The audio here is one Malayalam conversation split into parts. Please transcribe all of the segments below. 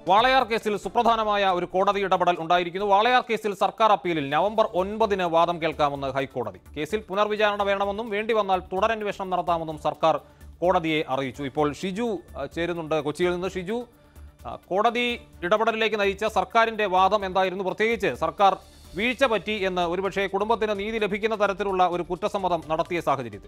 വാളയാർ കേസിൽ സുപ്രധാനമായ ഒരു കോടതി ഇടപെടൽ ഉണ്ടായിരിക്കുന്നു വാളയാർ കേസിൽ സർക്കാർ അപ്പീലിൽ നവംബർ ഒൻപതിന് വാദം കേൾക്കാമെന്ന് ഹൈക്കോടതി കേസിൽ പുനർവിചാരണ വേണമെന്നും വേണ്ടി വന്നാൽ തുടരന്വേഷണം നടത്താമെന്നും സർക്കാർ കോടതിയെ അറിയിച്ചു ഇപ്പോൾ ഷിജു അഹ്, ചേരുന്നുണ്ട് കൊച്ചിയിൽ നിന്ന് ഷിജു അഹ്, കോടതി ഇടപെടലിലേക്ക് നയിച്ച സർക്കാരിന്റെ വാദം എന്തായിരുന്നു പ്രത്യേകിച്ച് സർക്കാർ വീഴ്ച പറ്റി എന്ന് ഒരുപക്ഷെ കുടുംബത്തിന് നീതി ലഭിക്കുന്ന തരത്തിലുള്ള ഒരു കുറ്റസമ്മതം നടത്തിയ സാഹചര്യത്തിൽ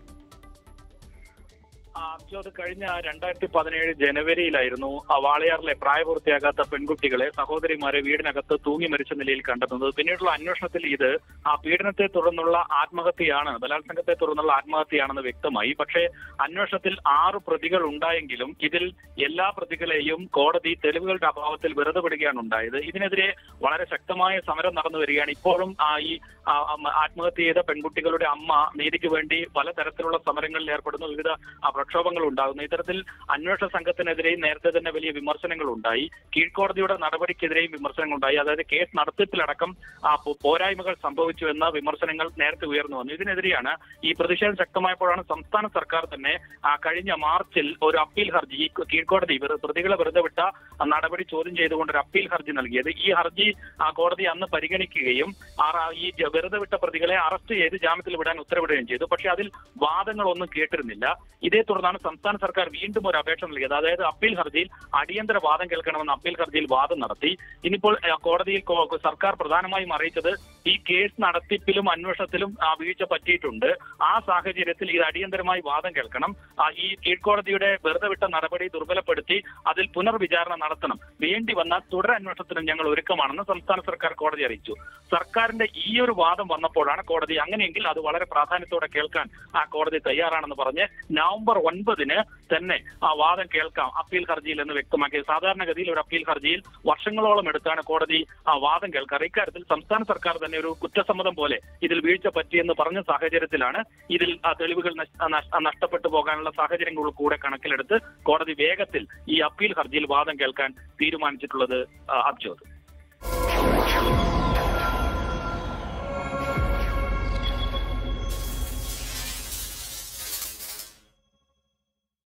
അത് കഴിഞ്ഞ രണ്ടായിരത്തി പതിനേഴ് ജനുവരിയിലായിരുന്നു ആ വാളയാറിലെ പ്രായപൂർത്തിയാകാത്ത പെൺകുട്ടികളെ സഹോദരിമാരെ വീടിനകത്ത് തൂങ്ങി മരിച്ച നിലയിൽ കണ്ടെത്തുന്നത് പിന്നീടുള്ള അന്വേഷണത്തിൽ ഇത് ആ പീഡനത്തെ തുടർന്നുള്ള ആത്മഹത്യയാണ് ബലാത്സംഗത്തെ തുടർന്നുള്ള ആത്മഹത്യയാണെന്ന് വ്യക്തമായി പക്ഷേ അന്വേഷണത്തിൽ ആറ് പ്രതികൾ ഉണ്ടായെങ്കിലും ഇതിൽ എല്ലാ പ്രതികളെയും കോടതി തെളിവുകളുടെ അഭാവത്തിൽ വെറുതെ വിടുകയാണ് ഉണ്ടായത് ഇതിനെതിരെ വളരെ ശക്തമായ സമരം നടന്നു വരികയാണ് ഇപ്പോഴും ആ ഈ ആ, അമ്മ- ആത്മഹത്യ ചെയ്ത പെൺകുട്ടികളുടെ അമ്മ നീതിക്ക് വേണ്ടി പലതരത്തിലുള്ള സമരങ്ങളിൽ ഏർപ്പെടുന്നു വിവിധ ആ, പ്രക്ഷോഭങ്ങൾ ഉണ്ടാകുന്നു ഇത്തരത്തിൽ അന്വേഷണ സംഘത്തിനെതിരെയും നേരത്തെ തന്നെ വലിയ വിമർശനങ്ങൾ ഉണ്ടായി കീഴ്ക്കോടതിയുടെ നടപടിക്കെതിരെയും വിമർശനങ്ങൾ ഉണ്ടായി അതായത് കേസ് നടത്തിപ്പിലടക്കം ആ, പോ- പോരായ്മകൾ സംഭവിച്ചു എന്ന വിമർശനങ്ങൾ നേരത്തെ ഉയർന്നു വന്നു ഇതിനെതിരെയാണ് ഈ പ്രതിഷേധം ശക്തമായപ്പോഴാണ് സംസ്ഥാന സർക്കാർ തന്നെ ആ, കഴിഞ്ഞ മാർച്ചിൽ ഒരു അപ്പീൽ ഹർജി ഈ കീഴ്ക്കോടതി വെറു- പ്രതികളെ വെറുതെ വിട്ട ആ, നടപടി ചോദ്യം ചെയ്തുകൊണ്ട് ഒരു അപ്പീൽ ഹർജി നൽകിയത് ഈ ഹർജി ആ, കോടതി അന്ന് പരിഗണിക്കുകയും ആ, ഈ ജ- വെറുതെ വിട്ട പ്രതികളെ അറസ്റ്റ് ചെയ്ത് ജാമ്യത്തിൽ വിടാൻ ഉത്തരവിടുകയും ചെയ്തു പക്ഷേ അതിൽ വാദങ്ങളൊന്നും കേട്ടിരുന്നില്ല ഇതേ തുടർന്നാണ് സംസ്ഥാന സർക്കാർ വീണ്ടും ഒരു അപേക്ഷ നൽകിയത് അതായത് അപ്പീൽ ഹർജിയിൽ അടിയന്തര വാദം കേൾക്കണമെന്ന് അപ്പീൽ ഹർജിയിൽ വാദം നടത്തി ഇനിയിപ്പോൾ ആ, കോടതിയിൽ കോ- സർക്കാർ പ്രധാനമായും അറിയിച്ചത് ഈ കേസ് നടത്തിപ്പിലും അന്വേഷണത്തിലും ആ, വീഴ്ച പറ്റിയിട്ടുണ്ട് ആ സാഹചര്യത്തിൽ ഇത് അടിയന്തരമായി വാദം കേൾക്കണം ആ, ഈ കീഴ്ക്കോടതിയുടെ വെറുതെ വിട്ട നടപടി ദുർബലപ്പെടുത്തി അതിൽ പുനർവിചാരണ നടത്തണം വേണ്ടി വന്നാൽ തുടരന്വേഷണത്തിനും ഞങ്ങൾ ഒരുക്കമാണെന്ന് സംസ്ഥാന സർക്കാർ കോടതി അറിയിച്ചു സർക്കാരിന്റെ ഈ ഒരു വാദം വന്നപ്പോഴാണ് കോടതി അങ്ങനെയെങ്കിൽ അത് വളരെ പ്രാധാന്യത്തോടെ കേൾക്കാൻ ആ കോടതി തയ്യാറാണെന്ന് പറഞ്ഞ് നവംബർ ഒൻപതിന് തന്നെ ആ വാദം കേൾക്കാം അപ്പീൽ ഹർജിയിൽ എന്ന് വ്യക്തമാക്കി സാധാരണഗതിയിൽ ഒരു അപ്പീൽ ഹർജിയിൽ വർഷങ്ങളോളം എടുത്താണ് കോടതി ആ വാദം കേൾക്കാറ് ഇക്കാര്യത്തിൽ സംസ്ഥാന സർക്കാർ തന്നെ ഒരു കുറ്റസമ്മതം പോലെ ഇതിൽ വീഴ്ച പറ്റിയെന്ന് പറഞ്ഞ സാഹചര്യത്തിലാണ് ഇതിൽ ആ തെളിവുകൾ നഷ്- നഷ്- നഷ്ടപ്പെട്ടു പോകാനുള്ള സാഹചര്യങ്ങൾ കൂടെ കണക്കിലെടുത്ത് കോടതി വേഗത്തിൽ ഈ അപ്പീൽ ഹർജിയിൽ വാദം കേൾക്കാൻ തീരുമാനിച്ചിട്ടുള്ളത് ആ, അബ്ജോദ്